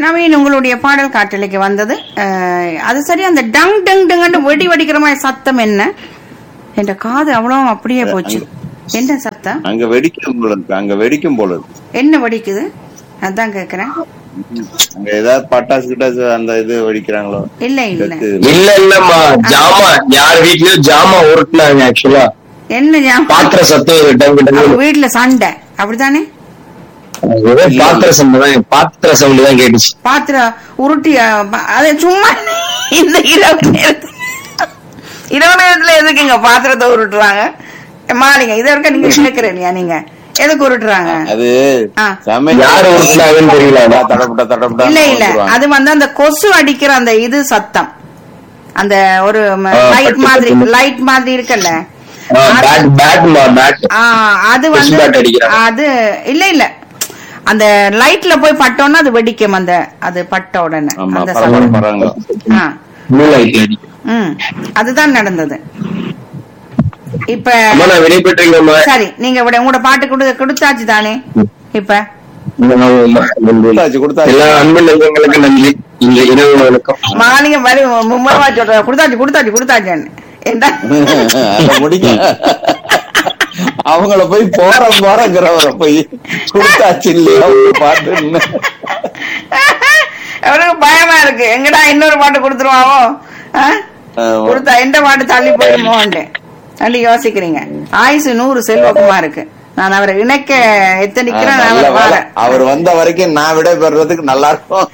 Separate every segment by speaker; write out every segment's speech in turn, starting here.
Speaker 1: நவீன் உங்களுடைய பாடல் காட்டலைக்கு வந்தது அஹ், அது சரி அந்த டங் டங் டங்னு வெடி வெடிக்கிற மாதிரி சத்தம் என்ன என்ற காது அவ்வளவு அப்படியே போச்சு என்ன சத்தம்
Speaker 2: அங்க வெடிக்கும் போல இருக்கு அங்க வெடிக்கும் போல இருக்கு
Speaker 1: என்ன வெடிக்குது அதான் கேக்குறேன்
Speaker 2: அங்க ஏதாவது பட்டாசு கிட்டாசு அந்த இது வெடிக்கிறாங்களோ
Speaker 1: இல்ல இல்ல
Speaker 2: செத்து
Speaker 3: இல்ல இல்லம்மா ஜாமா யார் வீட்லயும் ஜாமா உருட்டுனாங்க ஆக்சுவலா
Speaker 1: என்ன ஞாபகம்?
Speaker 3: பாத்திர சத்தம் டங்கு
Speaker 1: அவங்க
Speaker 3: டங்கு
Speaker 1: வீட்டுல சண்டை அப்படித்தானே
Speaker 3: ஏதோ பாத்திர சவுண்ட் தான் பாத்திர சவுண்ட் தான் கேட்டுச்சு
Speaker 1: பாத்திரம் உருட்டி அஹ், ப- அது சும்மா இந்த இரவு நேரத்துல இரவு நேரத்துல எதுக்குங்க பாத்திரத்தை உருட்டுறாங்க மாலிங்க இது வரைக்கும் நீங்க கேக்குறீங்க நீங்க எதுக்கு உருட்டுறாங்க
Speaker 2: அது
Speaker 1: ஆ.
Speaker 2: சமையல்
Speaker 3: யாரு ஊத்துனாங்கன்னு தெரியல ஆனா.
Speaker 2: தடப்பட்ட தடப்பட்ட
Speaker 1: இல்ல இல்ல அது வந்து அந்த கொசு அடிக்கிற அந்த இது சத்தம் அந்த ஒரு
Speaker 3: ஆ,
Speaker 1: லைட்
Speaker 3: பட்டு
Speaker 1: மாதிரி
Speaker 3: பட்டுன்னு.
Speaker 1: லைட் மாதிரி இருக்குல்ல
Speaker 3: ஆ, பேட் பேட்மா பேட்
Speaker 1: ஆ, அது
Speaker 3: கொசு
Speaker 1: வந்து
Speaker 3: bat அடிக்கிறாங்க.
Speaker 1: அது இல்ல இல்ல அந்த லைட்ல போய் பட்டோம்னா அது வெடிக்கும் அந்த அது பட்ட உடனே
Speaker 2: ஆமா
Speaker 1: அந்த
Speaker 2: பரவாயில்ல
Speaker 1: சத்தம்
Speaker 2: பரவாயில்ல
Speaker 1: ஆ,
Speaker 3: ப்ளூ லைட் அடிக்கும்
Speaker 1: ம் அதுதான் நடந்தது இப்ப
Speaker 3: அம்மா நான் விடை பெற்றீங்கம்மா
Speaker 1: சரி நீங்க விட உங்களோட பாட்டு கொடு கொடுத்தாச்சு தானே இப்ப
Speaker 2: கொடுத்தாச்சு கொடுத்தாச்சு
Speaker 3: எல்லா அன்பு நெஞ்சங்களுக்கு நன்றி இந்த இரவு வணக்கம்
Speaker 1: மாலிங்க வரி மும்மரமா சொல்ற கொடுத்தாச்சு கொடுத்தாச்சு கொடுத்தாச்சுன்னு என்ன
Speaker 2: அதை முடிக்க அவங்கள போய் போற போறங்கிறவரை போய் கொடுத்தாச்சு இல்லையா ஒரு பாட்டுன்னு
Speaker 1: அவருக்கு பயமா இருக்கு எங்கடா இன்னொரு பாட்டு கொடுத்துருவாவோ ஆ?
Speaker 2: ஆமா.
Speaker 1: கொடுத்தா எந்த பாட்டு தள்ளி போயிருமோன்னு அப்படி யோசிக்கிறீங்க ஆயுசு நூறு செல்வக்குமா இருக்கு நான் அவரை இணைக்க எத்தனிக்கிறேன்
Speaker 2: நல்ல
Speaker 1: அவர்
Speaker 2: வேலை.
Speaker 1: வாரேன்.
Speaker 2: அவர் வந்த வரைக்கும் நான் விடை பெறுறதுக்கு நல்லா இருக்கும்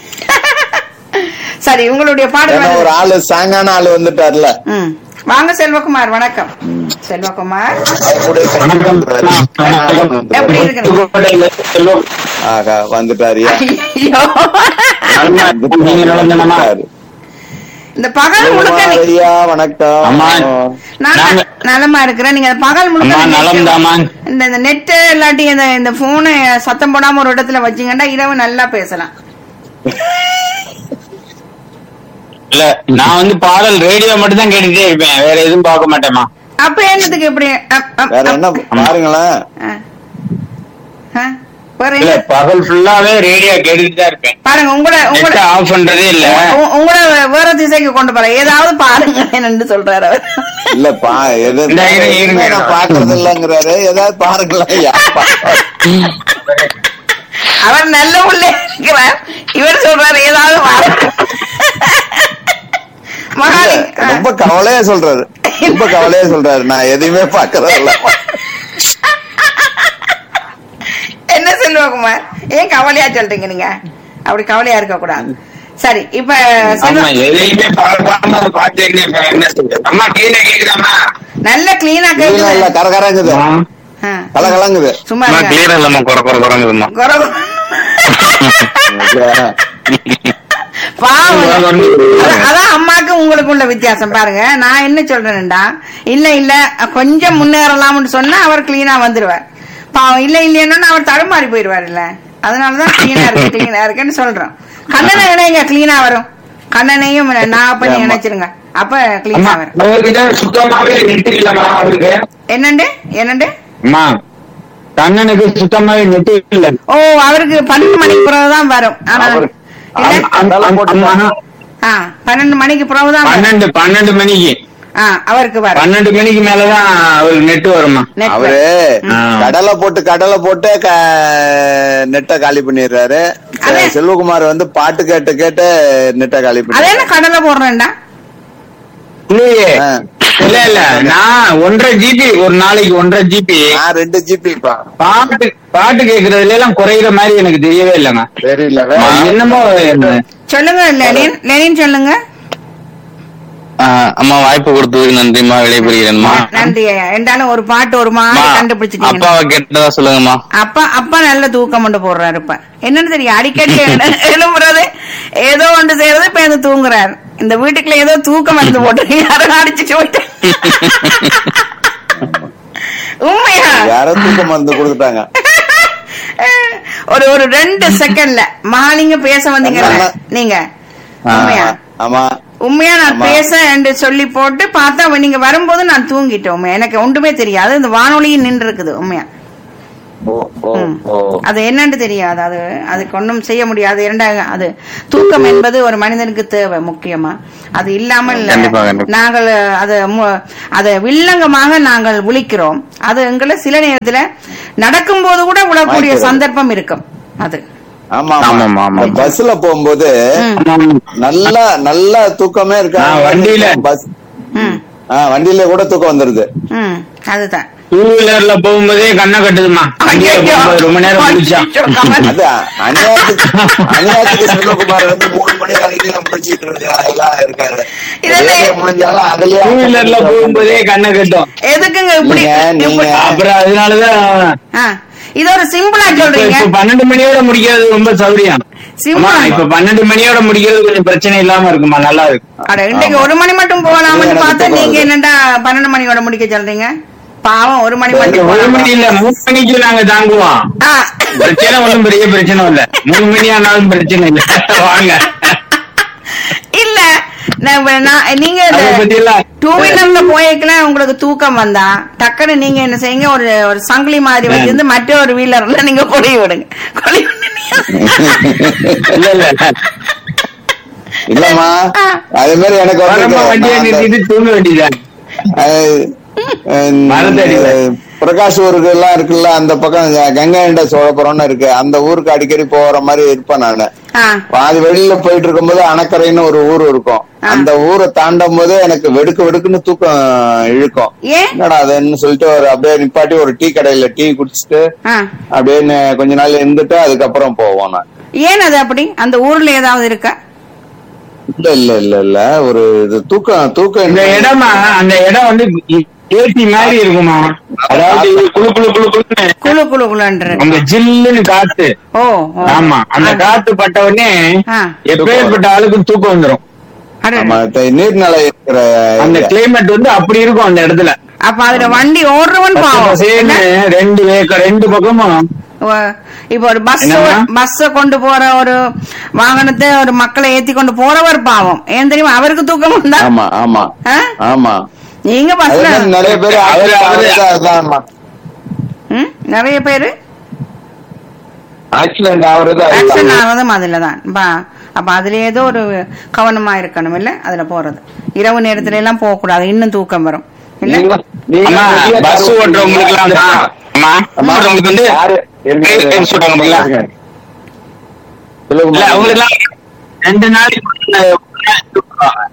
Speaker 1: சரி உங்களுடைய பாடல்
Speaker 2: ஏன்னா ஒரு
Speaker 1: வந்து-
Speaker 2: ஆளு சாங்கான ஆளு வந்துட்டார்ல
Speaker 1: ம். வாங்க செல்வகுமார் வணக்கம் செல்வகுமார்
Speaker 2: அவர் கூட
Speaker 1: எப்படி இருக்கிறீங்க
Speaker 2: ஆகா வந்துட்டாரியா
Speaker 1: ஐயோ.
Speaker 3: நீங்க நலந்தானம்மா?
Speaker 1: இந்த பகல் முழுக்க நீ-
Speaker 2: ஐயா வணக்கம்
Speaker 3: அம்மா.
Speaker 1: நான்
Speaker 3: நாங்க-
Speaker 1: நலமா இருக்கிறேன் நீங்க பகல் முழுக்க
Speaker 3: அம்மா,
Speaker 1: இந்த
Speaker 3: நலம் தாம்மா.
Speaker 1: இந்த இந்த நெட் இல்லாட்டி இந்த இந்த போனை சத்தம் போடாம ஒரு இடத்துல வச்சீங்கன்னா இரவு நல்லா பேசலாம்
Speaker 3: இல்ல நான் வந்து பாடல் ரேடியோ மட்டும் தான் கேட்டுட்டே இருப்பேன் வேற எதுவும் பார்க்க மாட்டேமா
Speaker 1: அப்ப என்னத்துக்கு இப்படி அப், அப்,
Speaker 2: வேற என்ன
Speaker 1: அப்,
Speaker 2: பாருங்களேன்
Speaker 1: ஆ. ஆ? வேற
Speaker 3: இல்ல
Speaker 1: என்ன?
Speaker 3: பகல் ஃபுல்லாவே ரேடியோ கேட்டுட்டு தான் இருப்பேன்
Speaker 1: பாருங்க உங்களோட உங்களோட
Speaker 3: நெட் ஆஃப் பண்றதே இல்ல
Speaker 1: உ- உங்களோட வேற திசைக்கு கொண்டு போற ஏதாவது பாருங்க என்று சொல்றாரு அவர்
Speaker 2: இல்ல பா எது
Speaker 3: இந்த இரு- இருங்க.
Speaker 2: நான் பாக்குறது இல்லங்கிறாரு ஏதாவது பாருங்களேன் யார் பாக்குறா?
Speaker 1: அவர் நல்ல உள்ள இருக்கிறார் இவர் சொல்றாரு ஏதாவது பாருங்க மகாலி ஆ.
Speaker 2: ரொம்ப கவலையா சொல்றாரு ரொம்ப கவலையா சொல்றாரு நான் எதையுமே பாக்குறது இல்ல
Speaker 1: என்ன செல்வகுமார் ஏன் கவலையா சொல்றீங்க நீங்க அப்படி கவலையா இருக்க கூடாது சரி இப்ப செல்வ
Speaker 3: ஆமா எதையுமே பார்க்காம பாத்துக்கிட்டே இருப்பேன் என்ன சொல்றது அம்மா கீழே கேக்குதாம்மா
Speaker 1: நல்ல கிளீனா
Speaker 2: இல்ல இல்ல
Speaker 1: கேக்குது
Speaker 2: கரகரங்குது
Speaker 1: ஆ.
Speaker 2: கல கலங்குது
Speaker 1: சும்மா இருங்க.
Speaker 3: கிளியர் இல்லம்மா குறை குறை குறைங்குதும்மா
Speaker 1: குறை குறை. பாவம் அதான் அதான் அம்மாக்கு உங்களுக்கு உள்ள வித்தியாசம் பாருங்க நான் என்ன சொல்றேன்டா இல்ல இல்ல கொஞ்சம் முன்னேறலாம்னு சொன்னா அவர் கிளீனா வந்துருவார் பாவம் இல்ல இல்லைன்னா அவர் தடுமாறி போயிருவார் இல்ல அதனாலதான் கிளீனா இருக்கு கிளீனா இருக்குன்னு சொல்றோம் கண்ணனை இணைங்க கிளீனா வரும் கண்ணனையும் நான் பண்ணி
Speaker 2: ஆமா.
Speaker 1: இணைச்சிருங்க அப்ப கிளீனா வரும்
Speaker 3: அவர்கிட்ட சுத்தமாவே நெட் இல்லம்மா அவருக்கு
Speaker 1: என்னண்டு என்னண்டு
Speaker 3: அம்மா கண்ணனுக்கு சுத்தமாவே நெட் இல்ல
Speaker 1: ஓ அவருக்கு பன்னெண்டு மணிக்கு பிறகுதான் வரும் ஆனா
Speaker 3: அவரு-
Speaker 1: இல்ல
Speaker 3: அந்த- அந்த- அம்மா,
Speaker 1: ஆ பன்னெண்டு மணிக்கு பிறகுதான் வரும்
Speaker 3: பன்னெண்டு பன்னெண்டு மணிக்கு
Speaker 1: ஆ அவருக்கு வரும்
Speaker 3: பன்னெண்டு மணிக்கு மேலதான் அவருக்கு நெட் வருமா
Speaker 1: Net
Speaker 2: அவரு
Speaker 3: ஆ.
Speaker 2: கடலை போட்டு கடலை போட்டு க- நெட்டை காலி பண்ணிடுறாரு
Speaker 1: அதே-
Speaker 2: செல்வகுமார் வந்து பாட்டு கேட்டு கேட்டு நெட்டை காலி
Speaker 1: அது
Speaker 2: பண்ணி
Speaker 1: என்ன கடலை போடுறேன்டா
Speaker 3: இல்லையே
Speaker 2: ஆ.
Speaker 3: இல்ல இல்ல நான் ஒன்றரை ஜிபி ஒரு நாளைக்கு ஒன்றரை ஜிபி
Speaker 2: நான் ரெண்டு ஜிபி
Speaker 3: பாட்டு பாட்டு கேக்குறதுல எல்லாம் குறையிற மாதிரி எனக்கு தெரியவே இல்லைங்க
Speaker 2: தெரியல
Speaker 3: என்னமோ என்ன-
Speaker 1: சொல்லுங்க லெனின் லெனின் சொல்லுங்க
Speaker 4: அம்மா வாய்ப்பு கொடுத்ததுக்கு நன்றிம்மா விடைபெறுகிறேன்மா
Speaker 1: நன்றி ஐயா என்றாலும் ஒரு பாட்டு ஒரு மாதிரி
Speaker 4: அம்மா,
Speaker 1: கண்டுபிடிச்சிட்டீங்க
Speaker 4: அப்பாவை கேட்டதா சொல்லுங்கம்மா
Speaker 1: அப்பா அப்பா நல்ல தூக்கம் கொண்டு போடுறாரு இப்ப என்னன்னு தெரியும் அடிக்கடி எழு- எழும்புறது ஏதோ ஒன்று செய்யறது இப்ப வந்து தூங்குறாரு இந்த வீட்டுக்குள்ள ஏதோ தூக்கம் வந்து போட்டு யாரும் அடிச்சுட்டு போயிட்டு உண்மையா
Speaker 2: யாரோ தூக்க மருந்து கொடுத்துட்டாங்க
Speaker 1: ஒரு ஒரு ரெண்டு செகண்ட்ல மாலிங்க பேச வந்தீங்கல்ல நீங்க உண்மையா
Speaker 2: ஆமா
Speaker 1: உண்மையா நான்
Speaker 2: ஆமா.
Speaker 1: பேச என்று சொல்லி போட்டு பார்த்தா நீங்க வரும்போது நான் தூங்கிட்டேன் உண்மையா எனக்கு ஒன்றுமே தெரியாது இந்த வானொலியும் நின்று இருக்குது உண்மையா
Speaker 2: ஓ ஓ
Speaker 1: ம்.
Speaker 2: ஓ
Speaker 1: அது என்னன்னு தெரியாது அது அதுக்கு ஒன்றும் செய்ய முடியாது இரண்டாக அது தூக்கம் என்பது ஒரு மனிதனுக்கு தேவை முக்கியமா அது இல்லாமல்
Speaker 4: கண்டிப்பா, கண்டிப்பா.
Speaker 1: நாங்கள் அது மு- அதை வில்லங்கமாக நாங்கள் விழிக்கிறோம் அது எங்களை சில நேரத்துல நடக்கும்போது கூட விழக்கூடிய
Speaker 2: வாய்க்கிறது.
Speaker 1: சந்தர்ப்பம் இருக்கும் அது
Speaker 2: ஆமா
Speaker 4: ஆமா,
Speaker 2: ஆமா
Speaker 4: ஆமா.
Speaker 2: இந்த பஸ்ல போகும்போது
Speaker 1: ம்.
Speaker 2: நல்லா நல்லா தூக்கமே இருக்கா
Speaker 3: ஆ, வண்டியில.
Speaker 2: பஸ்
Speaker 1: ம்
Speaker 2: ஆ, வண்டியில கூட தூக்கம் வந்துருது
Speaker 1: ம் அதுதான்
Speaker 3: டூ வீலர்ல போகும்போதே கண்ணை கட்டுதுமா வண்டியில
Speaker 1: ஐயையோ.
Speaker 3: போகும்போது ரொம்ப நேரம் முடிச்சா
Speaker 1: ஐயோ, கமல்.
Speaker 2: அது அநியாயத்துக்கு அநியாயத்துக்கு செல்வகுமார் வந்து மூணு மணி வரைக்கும் முடிச்சிட்டு இருக்கா எல்லாம் இருக்காரு
Speaker 1: இதெல்லாம்
Speaker 2: ரேடியோ முடிஞ்சாலும் அதுலயே
Speaker 3: டூ வீலர்ல போகும்போதே கண்ணை கட்டும்
Speaker 1: எதுக்குங்க இப்படி
Speaker 2: நீங்க- நீங்க-
Speaker 1: இப்படி-
Speaker 3: அப்புறம் அதனாலதான்
Speaker 1: ஆ, இது ஒரு சிம்பிளா
Speaker 3: இப்ப
Speaker 1: சொல்றீங்க
Speaker 3: இப்ப பன்னெண்டு மணியோட முடிக்கிறது ரொம்ப சௌரியம்
Speaker 1: சிம்பிளா
Speaker 3: அம்மா, இப்ப பன்னெண்டு மணியோட முடிக்கிறது கொஞ்சம் பிரச்சனை இல்லாம இருக்குமா நல்லா இருக்கு
Speaker 1: அட இன்றைக்கு
Speaker 2: ஆமா.
Speaker 1: ஒரு மணி மட்டும் போகலாம்னு
Speaker 2: எனக்கு
Speaker 1: பார்த்தா
Speaker 2: தூக்கம்
Speaker 1: நீங்க
Speaker 2: வருது.
Speaker 1: என்னடா பன்னெண்டு மணியோட முடிக்க சொல்றீங்க பாவம் ஒரு மணி
Speaker 3: இங்க
Speaker 1: மட்டும்
Speaker 3: ஒரு
Speaker 1: போகலாம்.
Speaker 3: மணி இல்ல மூணு மணிக்கு நாங்க தாங்குவோம்
Speaker 1: ஆ,
Speaker 3: பிரச்சனை ஒண்ணும் பெரிய பிரச்சனை இல்ல மூணு மணி ஆனாலும் பிரச்சனை இல்ல வாங்க
Speaker 1: இல்ல நான் நான் நீங்க
Speaker 3: அதை பத்தி எல்லாம்
Speaker 1: டூ வீலர்ல போய்க்கலாம் உங்களுக்கு தூக்கம் வந்தா டக்குன்னு நீங்க என்ன செய்யுங்க ஒரு ஒரு சங்கிலி மாதிரி வச்சிருந்து மற்ற ஒரு வீலர்ல நீங்க கொடி விடுங்க கொடி
Speaker 3: இல்ல இல்ல
Speaker 2: இல்லம்மா
Speaker 1: ஆ.
Speaker 2: அதே மாதிரி எனக்கு
Speaker 3: வரமா
Speaker 2: வந்து
Speaker 3: வண்டியை
Speaker 2: நான் அந்த-
Speaker 3: நிறுத்திட்டு தூங்க வேண்டியதான்
Speaker 2: அஹ், அஹ்,
Speaker 3: மறந்தடில.
Speaker 2: பிரகாஷ் ஊருக்கு எல்லாம் இருக்குல்ல அந்த பக்கம் கங்கைண்ட சோழபுரம்னு இருக்கு அந்த ஊருக்கு அடிக்கடி போற மாதிரி இருப்பேன் நானு
Speaker 1: ஆ
Speaker 2: பாதி வெளியில போயிட்டு இருக்கும்போது அணக்கரைன்னு ஒரு ஊர் இருக்கும் அந்த ஊரை தாண்டும் போது எனக்கு வெடுக்கு வெடுக்குன்னு தூக்கம் இழுக்கும்
Speaker 1: ஏன்
Speaker 2: என்னடா அதுன்னு சொல்லிட்டு ஒரு அப்படியே நிப்பாட்டி ஒரு டீ கடையில டீ குடிச்சிட்டு
Speaker 1: ஆ
Speaker 2: அப்படியே நே- கொஞ்ச நாள் இருந்துட்டு அதுக்கப்புறம் போவோம் நான்
Speaker 1: ஏன் அது அப்படி அந்த ஊர்ல ஏதாவது இருக்கா
Speaker 2: இல்ல இல்ல இல்ல இல்ல ஒரு இது தூக்கம் தூக்கம்
Speaker 3: இந்த இடமா அந்த இடம் வந்து ஏசி மாதிரி இருக்குமா அதாவது இது குளு குளு குளு குளுன்னு
Speaker 1: குழு குழு குழுன்ற
Speaker 3: அந்த ஜில்லுன்னு காத்து
Speaker 1: ஓ ஓ.
Speaker 3: ஆமா அந்த
Speaker 1: ஆ.
Speaker 3: காத்து பட்ட உடனே
Speaker 1: ஆ.
Speaker 3: எப்பேற்பட்ட ஆளுக்கு தூக்கம் வந்துரும்
Speaker 1: அட.
Speaker 2: ஆமா த- நீர்நிலை இருக்கிற
Speaker 3: அந்த
Speaker 2: area.
Speaker 3: கிளைமேட் வந்து அப்படி இருக்கும் அந்த இடத்துல
Speaker 1: அப்ப அதுல வண்டி ஓடுறவன்
Speaker 3: பச்சை
Speaker 1: பாவம்
Speaker 3: பசேல்னு
Speaker 1: என்ன?
Speaker 3: ரெண்டு வேக்க ரெண்டு பக்கமும்
Speaker 1: வ- இப்ப ஒரு பஸ்
Speaker 3: என்னம்மா?
Speaker 1: பஸ்ஸ கொண்டு போற ஒரு வாகனத்தை ஒரு மக்களை ஏத்தி கொண்டு போறவர் பாவம் ஏன் தெரியுமா அவருக்கு தூக்கம் வந்தா
Speaker 2: ஆமா ஆமா
Speaker 1: ஆ?
Speaker 2: ஆமா
Speaker 1: நீங்க
Speaker 2: அதே
Speaker 1: பஸ்ல
Speaker 2: மாதிரி நிறைய பேர்
Speaker 3: அவரு- அவரு-
Speaker 2: அதுதான்மா
Speaker 1: ம்? நிறைய பேரு
Speaker 2: ஆக்சிடென்ட் ஆகுறது
Speaker 1: ஆக்சிடென்ட்
Speaker 2: அதுதான்.
Speaker 1: ஆகிறதும் அதுலதான் பா அப்ப அதுல ஏதோ ஒரு கவனமா இருக்கணும் இல்ல அதுல போறது இரவு நேரத்துல எல்லாம் போக கூடாது இன்னும் தூக்கம் வரும் இல்ல
Speaker 2: நீங்க- நீங்க
Speaker 3: அம்மா
Speaker 2: வெளிய
Speaker 3: பஸ்
Speaker 2: கார்
Speaker 3: ஓட்டுறவங்களுக்கு எல்லாம்
Speaker 2: ஓட்டுறீங்களா?
Speaker 3: அம்மா
Speaker 2: அம்மா,
Speaker 3: ஓட்டுறவங்களுக்கு வந்து
Speaker 2: யாரு? என்ன-
Speaker 3: drive time சொல்றாங்க பாத்தீங்களா?
Speaker 2: சொல்லுங்கம்மா.
Speaker 3: இல்ல அவங்களுக்கு எல்லாம் ரெண்டு நாளைக்கு முன்ன ஒரு நாள் தூக்குவாங்க.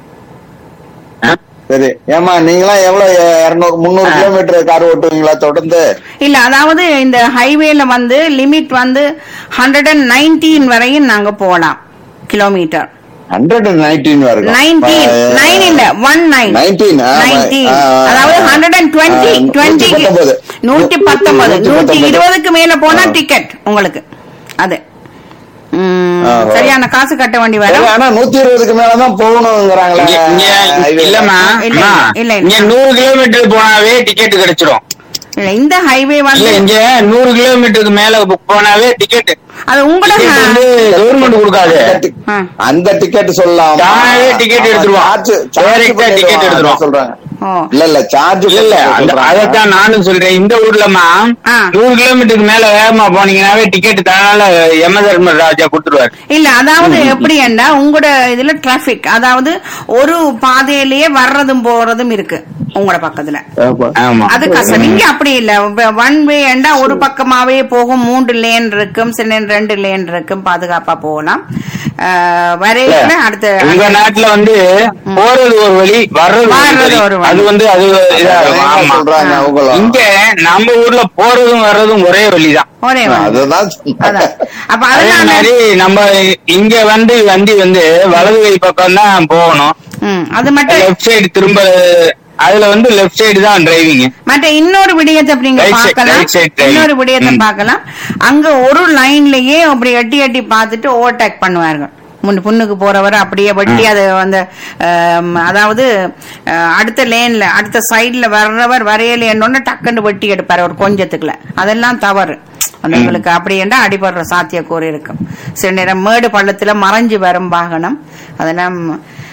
Speaker 3: ஆ?
Speaker 2: சரி ஏமா நீங்களாம் எவ்வளவு இருநூறு முந்நூறு கிலோமீட்டர் கார் ஓட்டுவீங்களா தொடர்ந்து
Speaker 1: இல்ல அதாவது இந்த ஹைவேல வந்து லிமிட் வந்து ஹண்ட்ரட் அண்ட் நைன்டீன் வரையும் நாங்க போகலாம் கிலோமீட்டர்
Speaker 2: ஹண்ட்ரட் அண்ட் நைன்டீன் வரைக்கும்
Speaker 1: நைன்டீன் நைன் இல்ல ஒன் நைன்
Speaker 2: 19, ஆமா.
Speaker 1: நைன்டீன்
Speaker 2: ஆ, ஆ,
Speaker 1: அதாவது
Speaker 2: ஆ.
Speaker 1: ஹண்ட்ரட் அண்ட் டுவெண்ட்டி
Speaker 2: ஆ,
Speaker 1: டுவெண்ட்டி
Speaker 2: 119.
Speaker 1: நூத்தி பத்தொன்பது
Speaker 2: நூத்தி
Speaker 1: நூத்தி
Speaker 2: பத்தொன்பது.
Speaker 1: இருபதுக்கு மேல போனா
Speaker 2: ஆ.
Speaker 1: டிக்கெட் உங்களுக்கு அது ம்,
Speaker 2: ஆ, ஆ.
Speaker 1: சரியான காசு கட்ட வேண்டி
Speaker 2: சரி,
Speaker 1: வரும்
Speaker 2: ஆனா நூத்தி இருபதுக்கு மேலதான் போகணுங்கிறாங்களே
Speaker 3: இங்க- இங்க
Speaker 2: highway ல.
Speaker 3: இல்லம்மா
Speaker 1: இல்ல,
Speaker 3: அம்மா,
Speaker 1: இல்ல, இல்ல.
Speaker 3: இங்க நூறு கிலோமீட்டர் போனாவே டிக்கெட் கிடைச்சிரும்
Speaker 1: இல்ல இந்த ஹைவே
Speaker 3: இல்ல
Speaker 1: வந்து
Speaker 3: இங்க நூறு கிலோமீட்டருக்கு மேல போனாவே டிக்கெட்
Speaker 1: அது உங்களோட
Speaker 3: டிக்கெட் வந்து கவர்மெண்ட் கொடுக்காது
Speaker 2: அந்த டி-
Speaker 1: ஆ.
Speaker 2: அந்த டிக்கெட் சொல்லலாம்
Speaker 3: தானாவே ticket எடுத்துருவான். Direct ஆ ticket எடுத்துருவான்.
Speaker 2: சொல்றாங்க
Speaker 1: ஓ
Speaker 2: இல்ல இல்ல சார்ஜ்
Speaker 3: இல்ல இல்ல அந்த அதைத்தான் நானும் சொல்றேன் இந்த ஊர்லமா
Speaker 1: ஆ.
Speaker 3: நூறு கிலோமீட்டருக்கு மேல வேகமா போனீங்கன்னாவே டிக்கெட் தானால யம தர்ம ராஜா கொடுத்துருவாரு
Speaker 1: இல்ல அதாவது எப்படி என்றா உங்களோட இதுல டிராபிக் அதாவது ஒரு பாதையிலேயே வர்றதும் போறதும் இருக்கு உங்களோட பக்கத்துல
Speaker 3: ஆமா
Speaker 1: அது கஷ்டம் இங்க அப்படி இல்ல ஒன் வே என்றா ஒரு பக்கமாவே போகும் மூன்று லேன் இருக்கும் சில நேரம் ரெண்டு லேன் இருக்கும் பாதுகாப்பா போகலாம் அஹ், வரையில அடுத்த
Speaker 3: உங்க நாட்டுல வந்து போறது ஒரு வழி வர்றது ஒரு
Speaker 1: வர்றது
Speaker 3: வழி.
Speaker 1: ஒரு வழி.
Speaker 3: அது வந்து அது இதா இருக்கும். ஆமா.
Speaker 2: சொல்றாங்க அவங்களும்
Speaker 3: இங்க நம்ம ஊர்ல போறதும் வர்றதும் ஒரே வழிதான்
Speaker 1: ஒரே வழி.
Speaker 2: அதுதான்
Speaker 1: அதான் அப்ப
Speaker 3: அதே
Speaker 1: அதனால
Speaker 3: மாதிரி நம்ம இங்க வந்து வண்டி வந்து வலது கை பக்கம் தான் போகணும்
Speaker 1: ம், அது மட்டும்
Speaker 3: லெஃப்ட் சைடு திரும்ப அதுல வந்து லெஃப்ட் சைடு தான் டிரைவிங்
Speaker 1: மற்ற இன்னொரு விடயத்தை அப்படி நீங்க
Speaker 3: Right side,
Speaker 1: பார்க்கலாம்
Speaker 3: right side driving.
Speaker 1: இன்னொரு விடயத்தை
Speaker 3: ம்.
Speaker 1: பார்க்கலாம் அங்க ஒரு லைன்லயே அப்படி எட்டி எட்டி பார்த்துட்டு ஓவர்டேக் பண்ணுவார்கள் முன் புண்ணுக்கு போறவர் அப்படியே வெட்டி அது அந்த ஆம், அதாவது அஹ், அடுத்த லேன்ல அடுத்த சைடுல வர்றவர் வரையல என்னொன்னு டக்குன்னு வெட்டி எடுப்பாரு ஒரு கொஞ்சத்துக்குள்ள அதெல்லாம் தவறு அந்த உங்களுக்கு அப்படி என்றா அடிபடுற சாத்தியக்கூறு இருக்கும் சில நேரம் மேடு பள்ளத்துல மறைஞ்சு வரும் வாகனம் அதெல்லாம்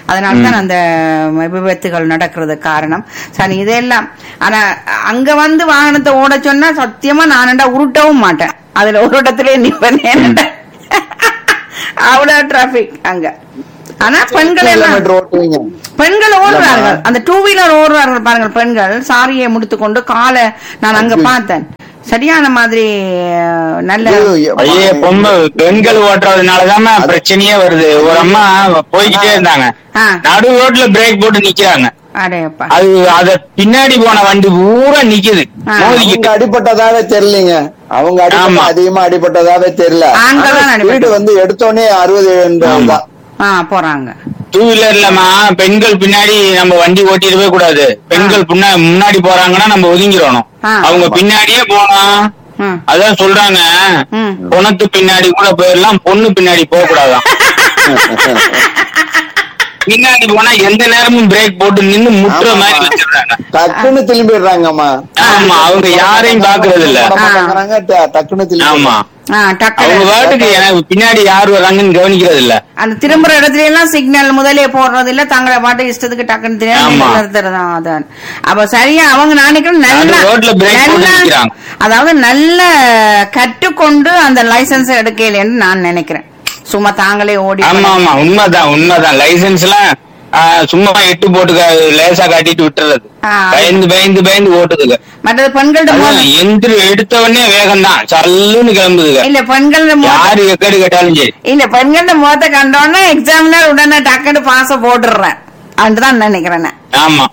Speaker 1: அதனால தான் அந்த விபத்துகள் நடக்கிறது காரணம் சரி இதெல்லாம் ஆனா அங்க வந்து வாகனத்தை ஓட சொன்னா சத்தியமா நானண்டா உருட்டவும் மாட்டேன் அதுல ஒரு இடத்துல நிப்பேன் ஏனண்டா அவ்வளவு டிராபிக் அங்க ஆனா பெண்கள் எல்லாம்
Speaker 2: கிலோமீட்டர் ஓட்டுவீங்க
Speaker 1: பெண்கள் ஓடுறார்கள் அந்த டூ வீலர் ஓடுறார்கள் பாருங்க பெண்கள் சாரியை முடித்துக்கொண்டு காலை நான் அங்க பார்த்தேன் சரியான மாதிரி அஹ், நல்ல
Speaker 2: ஐயோ,
Speaker 3: ஐயே பொம்மை பெண்கள் ஓட்டுறதுனாலதான் பிரச்சனையே வருது ஒரு அம்மா போய்கிட்டே இருந்தாங்க
Speaker 1: ஆ.
Speaker 3: நடு ரோட்ல பிரேக் போட்டு நிக்கிறாங்க
Speaker 1: அடையப்பா
Speaker 3: அது அத பின்னாடி போன வண்டி பூரா நிக்குது
Speaker 1: ஆ.
Speaker 2: அவங்க
Speaker 3: மோதிக்கிட்டு
Speaker 2: அடிபட்டதாவே தெரியலீங்க அவங்க அடிபட்ட
Speaker 3: ஆமா.
Speaker 2: அதிகமா அடிபட்டதாவே தெரியல
Speaker 1: ஆண்கள் தான்
Speaker 2: ஆனா
Speaker 1: அடிபட்டு-
Speaker 2: ஸ்பீடு வந்து எடுத்தோடனே அறுபது
Speaker 3: ஆமா.
Speaker 2: தான்
Speaker 1: ஆ போறாங்க
Speaker 3: டூ வீலர்லமா பெண்கள் பின்னாடி நம்ம வண்டி ஓட்டிடவே கூடாது பெண்கள் பின்னா- முன்னாடி போறாங்கன்னா நம்ம ஒதுங்கிடணும்
Speaker 1: ஆ.
Speaker 3: அவங்க பின்னாடியே போனோம்
Speaker 1: ம்.
Speaker 3: அதான் சொல்றாங்க
Speaker 1: ம்.
Speaker 3: பொணத்து பின்னாடி கூட போயிடலாம் பொண்ணு பின்னாடி போக கூடாதாம் பின்னாடி போனா எந்த நேரமும் பிரேக் போட்டு நின்னு முட்டுற
Speaker 2: ஆமாமா.
Speaker 3: மாதிரி வச்சிடுறாங்க
Speaker 2: டக்குன்னு திரும்பிடுறாங்கம்மா
Speaker 3: ஆமா அவங்க யாரையும் பாக்குறது இல்ல
Speaker 2: போட மாட்டேங்கிறாங்க, ட- டக்குன்னு திரும்பி
Speaker 3: ஆமா
Speaker 1: ஆ டக்கு
Speaker 3: அவங்க பாட்டுக்கு எனக்கு பின்னாடி யார் வராங்கன்னு கவனிக்கிறது இல்ல
Speaker 1: அந்த திரும்புற இடத்துல எல்லாம் சிக்னல் முதலே போடுறது இல்ல தங்களை பாட்டு இஷ்டத்துக்கு டக்குன்னு தெரியாம
Speaker 3: ஆமா.
Speaker 1: நிறுத்துறதுதான் அதான் அப்ப சரியா அவங்க நான் நினைக்கிறேன் நல்ல
Speaker 3: நடு ரோட்ல break போட்டு
Speaker 1: நல்ல
Speaker 3: நிக்கிறாங்க.
Speaker 1: அதாவது நல்ல கற்றுக்கொண்டு அந்த லைசன்ஸ் எடுக்கலன்னு நான் நினைக்கிறேன் சும்மா தாங்களே ஓடி
Speaker 3: ஆமா ஆமா உண்மைதான் உண்மைதான் லைசன்ஸ் எல்லாம் ஆ, சும்மா எட்டு போட்டு கா- லேசா காட்டிட்டு விட்டுறது
Speaker 1: ஆ.
Speaker 3: பயந்து பயந்து பயந்து ஓட்டுதுங்க
Speaker 1: மற்றது பெண்கள்ட்ட
Speaker 3: அதான்
Speaker 1: மோத
Speaker 3: எந்திரி எடுத்த உடனே வேகம் தான் சல்லுன்னு கிளம்புதுங்க
Speaker 1: இல்ல பெண்கள்ட்ட மோத
Speaker 3: யாரு எக்கேடு கேட்டாலும் சரி
Speaker 1: இல்ல பெண்கள்ட்ட மோத்த கண்டோன்னா எக்ஸாமினர் உடனே டக்குன்னு பாச போட்டுடுறேன் அப்படிதான் நினைக்கிறேன் நான்.
Speaker 3: ஆமா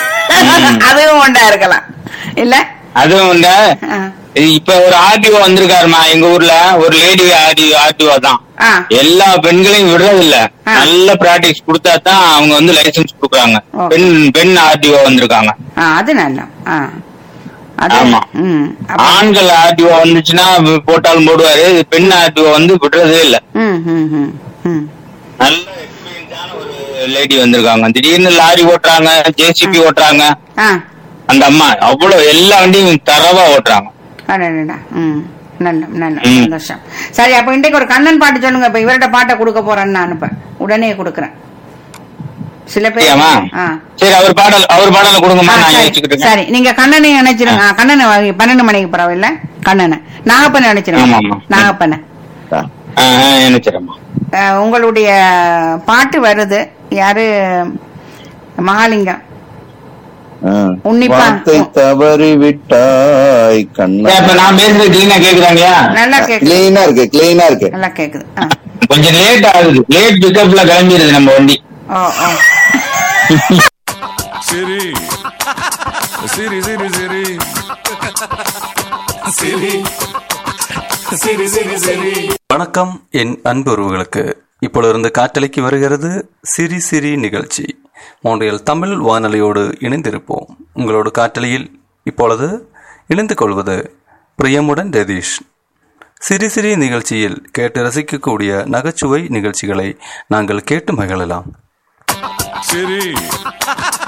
Speaker 1: அதுவும் ஒன்றா இருக்கலாம் இல்ல
Speaker 3: அதுவும் உண்டா
Speaker 1: ஆ.
Speaker 3: இப்ப ஒரு ஆர்டிஓ வந்திருக்காருமா எங்க ஊர்ல ஒரு லேடி ஆர்டிஓ ஆர்டிஓ தான்
Speaker 1: ஆ.
Speaker 3: எல்லா பெண்களையும் விடுறது இல்ல
Speaker 1: ஆ.
Speaker 3: நல்ல பிராக்டிஸ் கொடுத்தா தான் அவங்க வந்து லைசன்ஸ் கொடுக்குறாங்க
Speaker 1: ஓ.
Speaker 3: பெண் பெண் ஆர்டிஓ வந்திருக்காங்க
Speaker 1: ஆ, அது நல்லா ஆ. அது
Speaker 3: ஆமா.
Speaker 1: ம் அப்ப-
Speaker 3: ஆண்கள் ஆர்டிஓ வந்துச்சுன்னா போட்டாலும் போடுவாரு இது பெண் ஆர்டிஓ வந்து விடுறதே இல்ல
Speaker 1: ம் ம் ம் ம்
Speaker 3: நல்ல எக்ஸ்பீரியன்ஸான ஒரு லேடி வந்திருக்காங்க திடீர்னு லாரி ஓட்டுறாங்க ஜேசிபி ஓட்டுறாங்க
Speaker 1: ஆ
Speaker 3: அந்த அம்மா அவ்வளவு எல்லா வண்டியும் தரவா ஓட்டுறாங்க
Speaker 1: அடடடா. ம் நல்ல நல்ல
Speaker 3: ம்.
Speaker 1: சந்தோஷம் சரி அப்ப இன்றைக்கு ஒரு கண்ணன் பாட்டு சொல்லுங்க இப்ப இவர்கிட்ட பாட்டை கொடுக்க போறேன்னு நான் இப்ப உடனே கொடுக்குறேன் சில பேர்
Speaker 3: சரியாம்மா?
Speaker 1: ஆ.
Speaker 3: சரி அவர் பாடல் அவர் பாடல கொடுங்கம்மா
Speaker 1: ஆ,
Speaker 3: நான்
Speaker 1: சரி,
Speaker 3: யோசிச்சுக்கிட்டு இருக்கேன்
Speaker 1: சரி நீங்க கண்ணனை நினைச்சிருங்க ஆ, கண்ணனை வாங்கி பன்னெண்டு மணிக்கு பரவாயில்ல கண்ணனை நாகப்பனை நினைச்சிருங்க
Speaker 3: ஆமாம்மா.
Speaker 1: நாகப்பனை
Speaker 2: ஆ.
Speaker 3: ஆ, ஆ, நினைச்சிடம்மா
Speaker 1: அஹ், உங்களுடைய பாட்டு வருது யாரு மகாலிங்கம்
Speaker 2: ஆ.
Speaker 1: உன்னிப்பா.
Speaker 2: வார்த்தை தவறி விட்டாய்
Speaker 3: ஏன்,
Speaker 2: கண்ணா
Speaker 3: இப்ப நான் பேசுறது கிளீனா கேக்குதாங்கயா
Speaker 1: நல்லா கேக்குது
Speaker 2: கிளீனா இருக்கு கிளீனா இருக்கு
Speaker 1: நல்லா கேக்குது ஆ.
Speaker 3: கொஞ்சம் லேட் ஆகுது லேட் பிக்கப்ல கிளம்பிடுது நம்ம வண்டி
Speaker 1: ஓ ஓ
Speaker 5: Siri. Siri, Siri, Siri. Siri. Siri, Siri, Siri.
Speaker 6: வணக்கம் என் அன்பு உறவுகளுக்கு இப்பொழுது காற்றலைக்கு வருகிறது சிரி சிரி நிகழ்ச்சி மோன்றியல் தமிழ் வானொலியோடு இணைந்திருப்போம் உங்களோடு காற்றலையில் இப்பொழுது இணைந்து கொள்வது பிரியமுடன் ரதீஷ் சிரி சிரி நிகழ்ச்சியில் கேட்டு ரசிக்கக்கூடிய நகைச்சுவை நிகழ்ச்சிகளை நாங்கள் கேட்டு மகிழலாம்
Speaker 5: Siri.